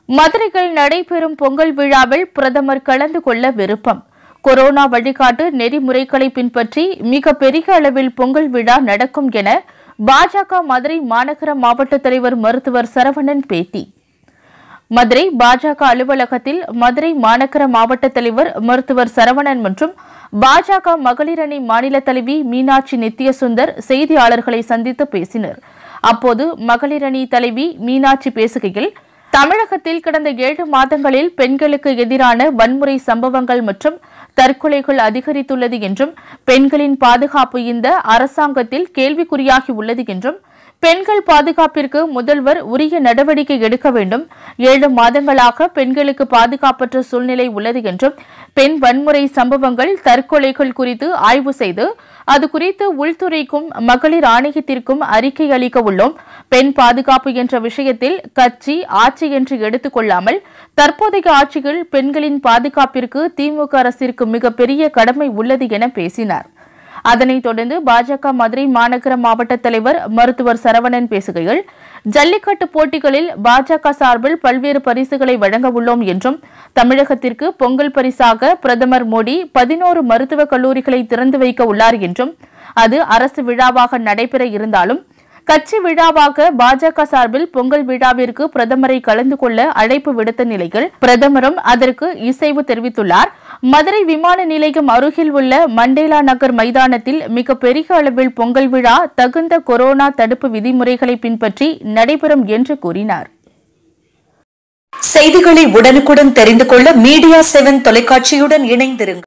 மதுரையில் நடைபெறும் பொங்கல் விழாவில் பிரதமர் கலந்து கொள்ள விருப்பம் கொரோனா வழிகாட்டு நெறிமுறைகளை பின்பற்றி மிக பெரிய அளவில் பொங்கல் விழா நடக்கும் என பாஜக மதுரை மாநகர மாவட்ட தலைவர் மருத்துவர் சரவணன் பேட்டி மதுரை பாஜக அலுவலகத்தில் மதுரை மாநகர மாவட்ட தலைவர் மருத்துவர் சரவணன் மற்றும் பாஜக மகளிர் அணி மாநில தலைவி மீனாட்சி நித்யசுந்தர் செய்தியாளர்களை சந்தித்து பேசினர் அப்போது மகளிர் அணி தலைவி மீனாட்சி பேசுகையில் தமிழகத்தில் கடந்த ஏழு மாதங்களில் பெண்களுக்கு எதிரான வன்முறை சம்பவங்கள் மற்றும் தற்கொலைகள் அதிகரித்துள்ளது என்றும் பெண்களின் பாதுகாப்பு இந்த அரசாங்கத்தில் கேள்விக்குறியாகி உள்ளது என்றும் பெண்கள் பாதுகாப்பிற்கு முதல்வர் உரிய நடவடிக்கை எடுக்க வேண்டும் ஏழு மாதங்களாக பெண்களுக்கு பாதுகாப்பற்ற சூழ்நிலை உள்ளது என்றும் பெண் வன்முறை சம்பவங்கள் தற்கொலைகள் குறித்து ஆய்வு செய்து அது குறித்து உள்துறைக்கும் மகளிர் ஆணையத்திற்கும் அறிக்கை அளிக்க உள்ளோம் பெண் பாதுகாப்பு என்ற விஷயத்தில் கட்சி ஆட்சி என்று எடுத்துக் கொள்ளாமல் தற்போதைய ஆட்சியில் பெண்களின் பாதுகாப்பிற்கு திமுக அரசிற்கு மிகப்பெரிய கடமை உள்ளது என பேசினார் அதனைத் தொடர்ந்து பாஜக மதுரை மாநகர மாவட்ட தலைவர் மருத்துவர் சரவணன் பேசுகையில் ஜல்லிக்கட்டு போட்டிகளில் பாஜக சார்பில் பல்வேறு பரிசுகளை வழங்க உள்ளோம் என்றும் தமிழகத்திற்கு பொங்கல் பரிசாக பிரதமர் மோடி பதினோரு மருத்துவக் கல்லூரிகளை திறந்து வைக்க உள்ளார் என்றும் அது அரசு விழாவாக நடைபெற இருந்தாலும் கட்சி விழாவாக பாஜக சார்பில் பொங்கல் விழாவிற்கு பிரதமரை கலந்து கொள்ள அழைப்பு விடுத்த நிலையில் பிரதமரும் அதற்கு இசைவு தெரிவித்துள்ளார் மதுரை விமான நிலையம் அருகில் உள்ள மண்டேலா நகர் மைதானத்தில் மிக பெரிய அளவில் பொங்கல் விழா தகுந்த கொரோனா தடுப்பு விதிமுறைகளை பின்பற்றி நடைபெறும் என்று கூறினார் செய்திகளை உடனுக்குடன் தெரிந்து கொள்ள மீடியா செவன் தொலைக்காட்சியுடன் இணைந்திருங்கள்